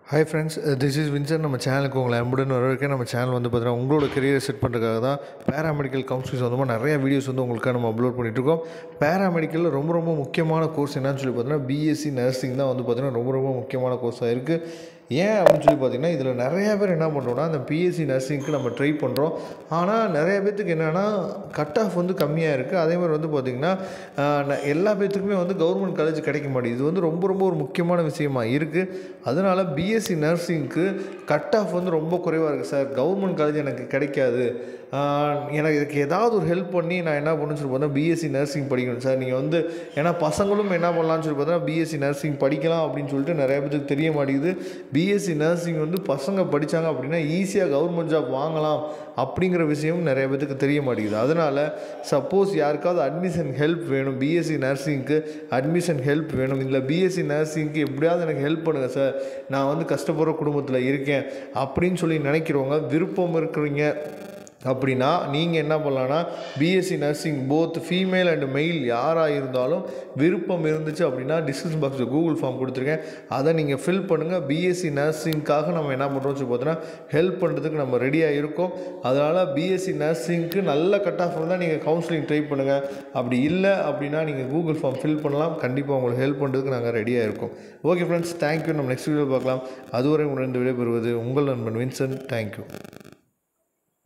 hi friends this is Vinson நம்ம சேனலுக்கு உங்களை அன்புடன் வரவேற்க நம்ம சேனல் வந்து பார்த்தீங்கன்னா உங்களோட கெரியரை செட் பண்ணுறதுக்காக தான் பேராமெடிக்கல் கவுன்சிலிங் சொந்தமாக நிறைய வீடியோஸ் வந்து உங்களுக்காக நம்ம அப்லோட் பண்ணிகிட்ருக்கோம் பேராமெடிக்கலில் ரொம்ப ரொம்ப முக்கியமான கோர்ஸ் என்னன்னு சொல்லி பார்த்தீங்கன்னா பிஎஸ்சி நர்சிங் தான் வந்து பார்த்தீங்கன்னா ரொம்ப ரொம்ப முக்கியமான கோர்ஸாக இருக்குது ஏன் அப்படின்னு சொல்லி பார்த்தீங்கன்னா இதில் நிறைய பேர் என்ன பண்ணுறோம்னா அந்த பிஎஸ்சி நர்சிங்க்கு நம்ம ட்ரை பண்ணுறோம் ஆனால் நிறைய பேர்த்துக்கு என்னென்னா கட் ஆஃப் வந்து கம்மியாக இருக்குது அதே மாதிரி வந்து பார்த்திங்கன்னா ஆஹ், ந- எல்லா பேர்த்துக்குமே வந்து கவர்மெண்ட் காலேஜ் கிடைக்க மாட்டேங்குது இது வந்து ரொம்ப ரொம்ப ஒரு முக்கியமான விஷயமா இருக்குது அதனால் பிஎஸ்சி நர்சிங்க்கு கட் ஆஃப் வந்து ரொம்ப குறைவாக இருக்குது சார் கவர்மெண்ட் காலேஜ் எனக்கு கிடைக்காது ஆஹ், எனக்கு இதுக்கு ஏதாவது ஒரு ஹெல்ப் பண்ணி நான் என்ன பண்ணணும்னு சொல்லி பார்த்தா பிஎஸ்சி நர்சிங் படிக்கணும் சார் நீங்கள் வந்து ஏன்னா பசங்களும் என்ன பண்ணலாம்னு சொல்லி பார்த்தா பிஎஸ்சி நர்சிங் படிக்கலாம் அப்படின்னு சொல்லிட்டு நிறைய பேருக்கு தெரிய மாட்டேங்குது பிஎஸ்சி நர்சிங் வந்து பசங்க படித்தாங்க அப்படின்னா ஈஸியாக கவர்மெண்ட் ஜாப் வாங்கலாம் அப்படிங்கிற விஷயம் நிறைய பேருக்கு தெரிய மாட்டேங்குது அதனால் சப்போஸ் யாருக்காவது அட்மிஷன் ஹெல்ப் வேணும் பிஎஸ்சி நர்சிங்க்கு அட்மிஷன் ஹெல்ப் வேணும் இல்லை பிஎஸ்சி நர்சிங்க்கு எப்படியாவது எனக்கு ஹெல்ப் பண்ணுங்கள் சார் நான் வந்து கஷ்டப்படுற குடும்பத்தில் இருக்கேன் அப்படின்னு சொல்லி நினைக்கிறவங்க விருப்பம் இருக்கிறீங்க அப்படின்னா நீங்கள் என்ன பண்ணலான்னா BSc nursing both female and male யாராக இருந்தாலும் விருப்பம் இருந்துச்சு அப்படின்னா டிஸ்கிரிப்ஷன் பாக்ஸில் கூகுள் ஃபார்ம் கொடுத்துருக்கேன் அதை நீங்கள் ஃபில் பண்ணுங்கள் பிஎஸ்சி நர்சிங்க்காக நம்ம என்ன பண்ணுறோம் சொல்லி பார்த்தோன்னா ஹெல்ப் பண்ணுறதுக்கு நம்ம ரெடியாக இருக்கோம் அதனால் பிஎஸ்சி நர்சிங்க்கு நல்ல கட் ஆஃப் இருந்தால் நீங்கள் கவுன்சிலிங் ட்ரை பண்ணுங்கள் அப்படி இல்லை அப்படின்னா நீங்கள் கூகுள் ஃபார்ம் ஃபில் பண்ணலாம் கண்டிப்பாக உங்களுக்கு ஹெல்ப் பண்ணுறதுக்கு நாங்கள் ரெடியாக இருக்கோம் ஓகே ஃப்ரெண்ட்ஸ் தேங்க்யூ நம்ம நெக்ஸ்ட் வீடியோ பார்க்கலாம் அதுவரை உணர்ந்து விடைபெறுவது உங்கள் நண்பன் வின்சென்ட் தேங்க்யூ